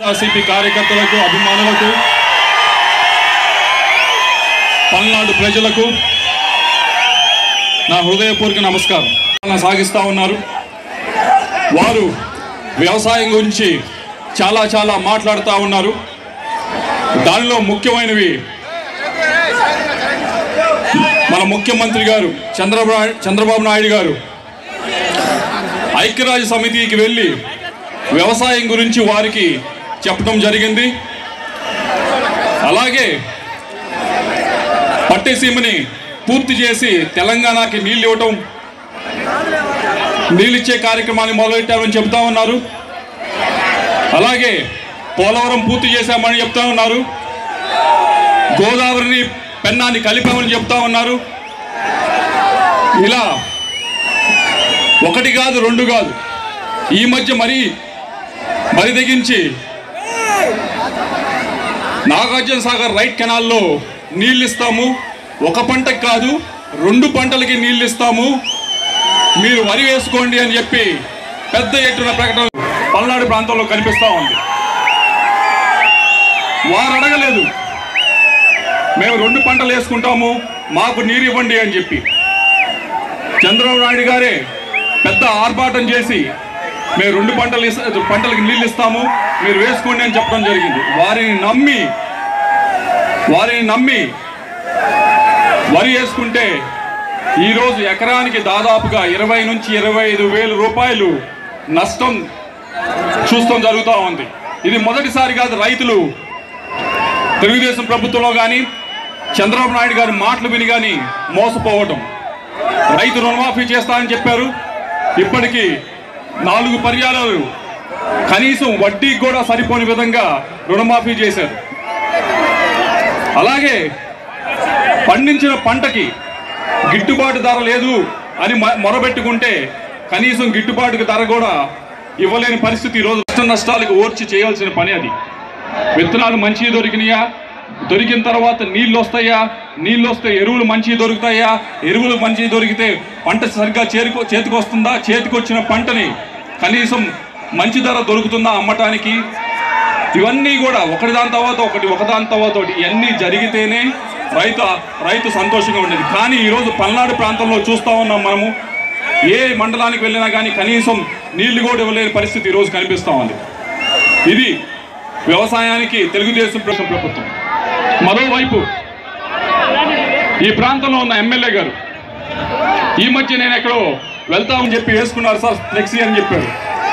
CP కార్యకర్తలకు అభిమానులకు పల్నాడు ప్రజలకు నా హృదయపూర్వక నమస్కారం పాలన సాగిస్తూ ఉన్నారు వారు వ్యవసాయం గురించి చాలా చాలా మాట్లాడుతూ ఉన్నారు దానిలో ముఖ్యమైనవి మన ముఖ్యమంత్రి గారు చంద్రబాబు చంద్రబాబు నాయుడు గారు ఐక్యరాజ్య సమితికి వెళ్ళి వ్యవసాయం గురించి వారికి చెప్పడం జరిగింది అలాగే పట్టెసీమని పూర్తి చేసి తెలంగాణకి నీళ్ళు ఇవ్వటం నీళ్ళిచ్చే కార్యక్రమాన్ని మొదలెట్టామని చెప్తా ఉన్నారు అలాగే పోలవరం పూర్తి చేశామని చెప్తా ఉన్నారు గోదావరిని పెన్నాన్ని కలిపామని చెప్తా ఉన్నారు ఇలా ఒకటి కాదు రెండు కాదు ఈ మధ్య మరీ మరి తెగించి నాగార్జున సాగర్ రైట్ కెనాల్లో నీళ్ళు ఇస్తాము ఒక పంటకి కాదు రెండు పంటలకి నీళ్ళు ఇస్తాము మీరు వరి వేసుకోండి అని చెప్పి పెద్ద ఎత్తున ప్రకటన పల్నాడు ప్రాంతంలో కనిపిస్తూ ఉంది వారు అడగలేదు మేము రెండు పంటలు వేసుకుంటాము మాకు నీరు ఇవ్వండి అని చెప్పి చంద్రబాబు నాయుడు గారే పెద్ద ఆర్భాటం చేసి మేము రెండు పంటలు ఇస్- పంటలకి నీళ్ళు ఇస్తాము మీరు వేసుకోండి అని చెప్పడం జరిగింది వారిని నమ్మి వారిని నమ్మి వరి వేసుకుంటే ఈరోజు ఎకరానికి దాదాపుగా ఇరవై నుంచి ఇరవై ఐదు వేల రూపాయలు నష్టం చూస్తాం జరుగుతూ ఉంది ఇది మొదటిసారి కాదు రైతులు తెలుగుదేశం ప్రభుత్వంలో కానీ చంద్రబాబు నాయుడు గారి మాటలు విని కానీ మోసపోవటం రైతు రుణమాఫీ చేస్తానని చెప్పారు ఇప్పటికీ నాలుగు పర్యాలు కనీసం వడ్డీకి కూడా సరిపోని విధంగా రుణమాఫీ చేశారు అలాగే పండించిన పంటకి గిట్టుబాటు ధర లేదు అని మ- మొరబెట్టుకుంటే కనీసం గిట్టుబాటు ధర కూడా ఇవ్వలేని పరిస్థితి ఈరోజు నష్ట నష్టాలకు ఓర్చి చేయాల్సిన పని అది విత్తనాలు మంచి దొరికినాయా దొరికిన తర్వాత నీళ్ళు వస్తాయా నీళ్ళు వస్తే ఎరువులు మంచి దొరుకుతాయా ఎరువులు మంచి దొరికితే పంట సరిగ్గా చేరుకో చేతికి వస్తుందా చేతికి వచ్చిన పంటని కనీసం మంచి ధర దొరుకుతుందా అమ్మటానికి ఇవన్నీ కూడా ఒకటి దాని తర్వాత ఒకటి ఒకదాని తర్వాత ఒకటి ఇవన్నీ జరిగితేనే రైతు రైతు సంతోషంగా ఉండేది కానీ ఈరోజు పల్నాడు ప్రాంతంలో చూస్తూ ఉన్నాం మనము ఏ మండలానికి వెళ్ళినా కానీ కనీసం నీళ్లు కూడా ఇవ్వలేని పరిస్థితి ఈరోజు కనిపిస్తూ ఉంది ఇది వ్యవసాయానికి తెలుగుదేశం ప్రభుత్వం ప్రభుత్వం మరోవైపు ఈ ప్రాంతంలో ఉన్న ఎమ్మెల్యే గారు ఈ మధ్య నేను ఎక్కడో వెళ్తామని చెప్పి వేసుకున్నారు సార్ ఫ్లెక్సీ అని చెప్పారు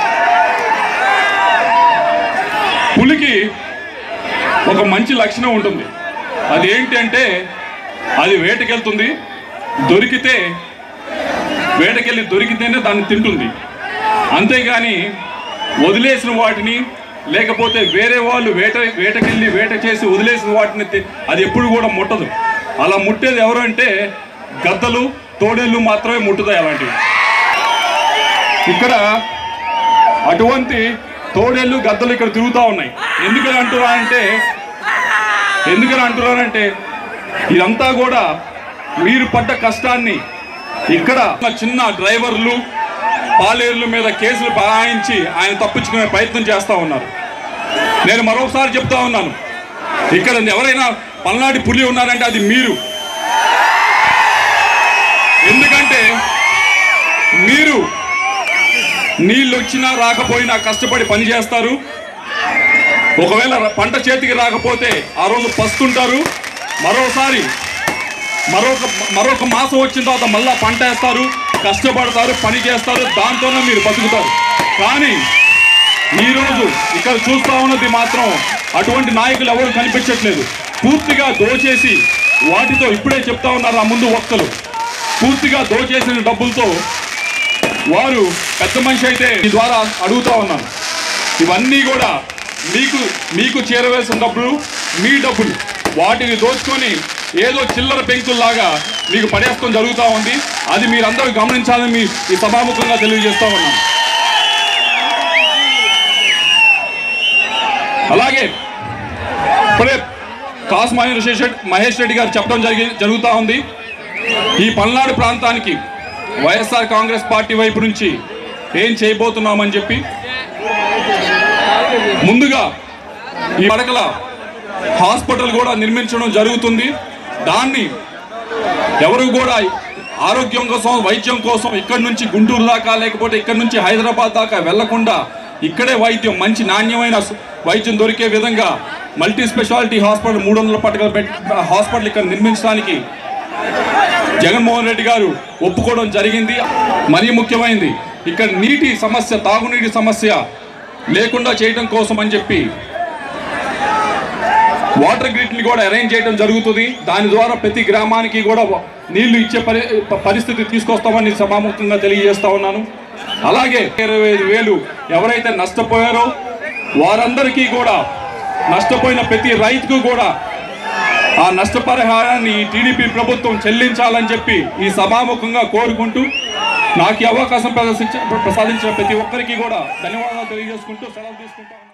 పులికి ఒక మంచి లక్షణం ఉంటుంది అది ఏంటి అంటే అది వేటకెళ్తుంది దొరికితే వేటకెళ్ళి దొరికితేనే దాన్ని తింటుంది అంతేగాని వదిలేసిన వాటిని లేకపోతే వేరే వాళ్ళు వేట వేటకెళ్ళి వేట చేసి వదిలేసిన వాటిని తి- అది ఎప్పుడు కూడా ముట్టదు అలా ముట్టేది ఎవరు అంటే గద్దలు తోడేళ్ళు మాత్రమే ముట్టుతాయి అలాంటివి ఇక్కడ అటువంటి తోడేళ్ళు గద్దలు ఇక్కడ తిరుగుతూ ఉన్నాయి ఎందుకని అంటున్నారంటే ఎందుకని అంటున్నారంటే ఇదంతా కూడా మీరు పడ్డ కష్టాన్ని ఇక్కడ ఉన్న చిన్న డ్రైవర్లు పాలేర్ల మీద కేసులు బనాయించి ఆయన తప్పించుకునే ప్రయత్నం చేస్తూ ఉన్నారు నేను మరొకసారి చెప్తా ఉన్నాను ఇక్కడ ఎవరైనా పల్నాటి పులి ఉన్నారంటే అది మీరు ఎందుకంటే మీరు నీళ్ళు వచ్చినా రాకపోయినా కష్టపడి పని చేస్తారు ఒకవేళ ర- పంట చేతికి రాకపోతే ఆ రోజు పస్తుంటారు మరోసారి మరొక మరొక మాసం వచ్చిన తర్వాత మళ్ళా పంట వేస్తారు కష్టపడతారు పని చేస్తారు దాంతోనే మీరు బతుకుతారు కానీ ఈరోజు ఇక్కడ చూస్తా ఉన్నది మాత్రం అటువంటి నాయకులు ఎవరు కనిపించట్లేదు పూర్తిగా దోచేసి వాటితో ఇప్పుడే చెప్తా ఉన్నారు ఆ ముందు వక్తలు పూర్తిగా దోచేసిన డబ్బులతో వారు పెద్ద మనిషి అయితే ఈ ద్వారా అడుగుతా ఉన్నాను ఇవన్నీ కూడా మీకు మీకు చేరవేసిన డబ్బులు మీ డబ్బులు వాటిని దోచుకొని ఏదో చిల్లర పెంకుల్లాగా మీకు పడేస్తాం జరుగుతూ ఉంది అది మీరందరూ గమనించాలని మీ ఈ సభాముఖంగా తెలియజేస్తా ఉన్నాను అలాగే ఇప్పుడే కాసు మహేష్ రెడ్డి మహేష్ రెడ్డి గారు చెప్పడం జరిగి జరుగుతూ ఉంది ఈ పల్నాడు ప్రాంతానికి వైఎస్ఆర్ కాంగ్రెస్ పార్టీ వైపు నుంచి ఏం చేయబోతున్నామని చెప్పి ముందుగా ఈ పడకల హాస్పిటల్ కూడా నిర్మించడం జరుగుతుంది దాన్ని ఎవరు కూడా ఆరోగ్యం కోసం వైద్యం కోసం ఇక్కడి నుంచి గుంటూరు దాకా లేకపోతే ఇక్కడి నుంచి హైదరాబాద్ దాకా వెళ్లకుండా ఇక్కడే వైద్యం మంచి నాణ్యమైన స- వైద్యం దొరికే విధంగా మల్టీ స్పెషాలిటీ హాస్పిటల్ మూడు వందల పట్టగల బెడ్ హాస్పిటల్ ఇక్కడ నిర్మించడానికి జగన్మోహన్ రెడ్డి గారు ఒప్పుకోవడం జరిగింది మరీ ముఖ్యమైనది ఇక్కడ నీటి సమస్య తాగునీటి సమస్య లేకుండా చేయడం కోసం అని చెప్పి వాటర్ గ్రిడ్ ని కూడా అరేంజ్ చేయడం జరుగుతుంది దాని ద్వారా ప్రతి గ్రామానికి కూడా నీళ్లు ఇచ్చే పరి ప- పరిస్థితి తీసుకొస్తామని సమాముఖంగా తెలియజేస్తా ఉన్నాను అలాగే ఇరవై ఐదు వేలు ఎవరైతే నష్టపోయారో వారందరికీ కూడా నష్టపోయిన ప్రతి రైతుకు కూడా ఆ నష్టపరిహారాన్ని ఈ టీడీపీ ప్రభుత్వం చెల్లించాలని చెప్పి ఈ సభాముఖంగా కోరుకుంటూ నాకు ఈ అవకాశం ప్రదర్శించ ప్రసాదించిన ప్రతి ఒక్కరికి కూడా ధన్యవాదాలు తెలియజేసుకుంటూ సెలవు తీసుకుంటాను